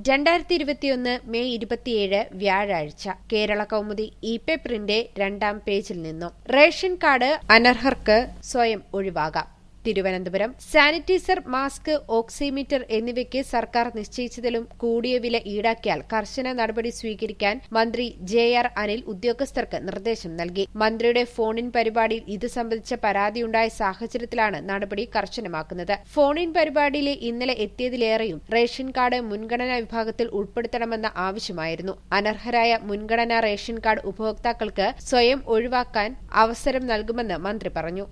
രണ്ടായിരത്തി ഇരുപത്തിയൊന്ന് മെയ് ഇരുപത്തിയേഴ് വ്യാഴാഴ്ച കേരള കൗമുദി ഇ പേപ്പറിന്റെ രണ്ടാം പേജിൽ നിന്നും റേഷൻ കാർഡ് അനർഹർക്ക് സ്വയം ഒഴിവാകാം തിരുവനന്തപുരം സാനിറ്റൈസർ മാസ്ക് ഓക്സിമീറ്റർ എന്നിവയ്ക്ക് സർക്കാർ നിശ്ചയിച്ചതിലും കൂടിയ വില ഈടാക്കിയാൽ കർശന നടപടി സ്വീകരിക്കാൻ മന്ത്രി ജെ ആർ അനിൽ ഉദ്യോഗസ്ഥർക്ക് നിർദ്ദേശം നൽകി മന്ത്രിയുടെ ഫോണിൻ പരിപാടിയിൽ ഇത് സംബന്ധിച്ച പരാതിയുണ്ടായ സാഹചര്യത്തിലാണ് നടപടി കർശനമാക്കുന്നത് ഫോണിൻ പരിപാടിയിലെ ഇന്നലെ എത്തിയതിലേറെയും റേഷൻ കാർഡ് മുൻഗണനാ വിഭാഗത്തിൽ ഉൾപ്പെടുത്തണമെന്ന ആവശ്യമായിരുന്നു അനർഹരായ മുൻഗണനാ റേഷൻ കാർഡ് ഉപഭോക്താക്കൾക്ക് സ്വയം ഒഴിവാക്കാൻ അവസരം നൽകുമെന്ന് മന്ത്രി പറഞ്ഞു